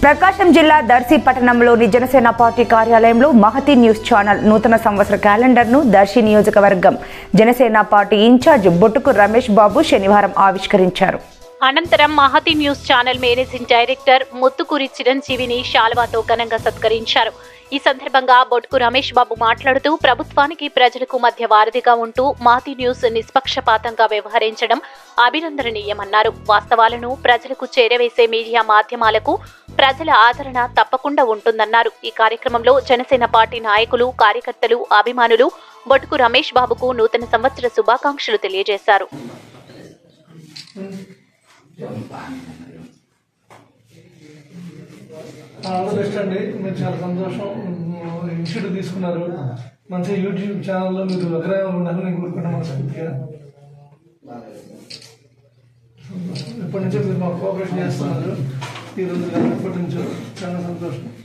ప్రకాశం జిల్లా దర్శి పట్టణంలోని జనసేన పార్టీ కార్యాలయంలో మహతి న్యూస్ ఛానల్ నూతన సంవత్సర క్యాలెండర్ను దర్శి నియోజకవర్గం జనసేన పార్టీ ఇన్ఛార్జ్ బొట్టుకు రమేష్ బాబు శనివారం ఆవిష్కరించారు అనంతరం Mahathi news channel managing director Muthukuri చిరంజీవిని శాల్వాతో ఘనంగా సత్కరించారు ఈ సందర్భంగా బొట్కు రమేష్ బాబు మాట్లాడుతూ ప్రభుత్వానికి ప్రజలకు మధ్య వారధిగా ఉంటూ మహతి న్యూస్ నిష్పక్షపాతంగా వ్యవహరించడం అభినందనీయమన్నారు వాస్తవాలను ప్రజలకు చేరవేసే మీడియా మాధ్యమాలకు ప్రజల ఆదరణ తప్పకుండా ఉంటుందన్నారు ఈ కార్యక్రమంలో జనసేన పార్టీ నాయకులు కార్యకర్తలు అభిమానులు బొట్కు రమేష్ బాబుకు నూతన సంవత్సర శుభాకాంక్షలు తెలియజేశారు ఆల్ ద బెస్ట్ అండి మీరు చాలా సంతోషం ఇన్స్టిట్యూట్ తీసుకున్నారు మంచి యూట్యూబ్ ఛానల్లో మీరు అగ్రహం ఉండాలని నేను కోరుకుంటున్నాను మనస్ఫూర్తిగా ఇప్పటి నుంచో మీరు మాకు కోఆపరేషన్ చేస్తున్నారు ఈ రోజు కాదు, ఇప్పటి నుంచో చాలా సంతోషం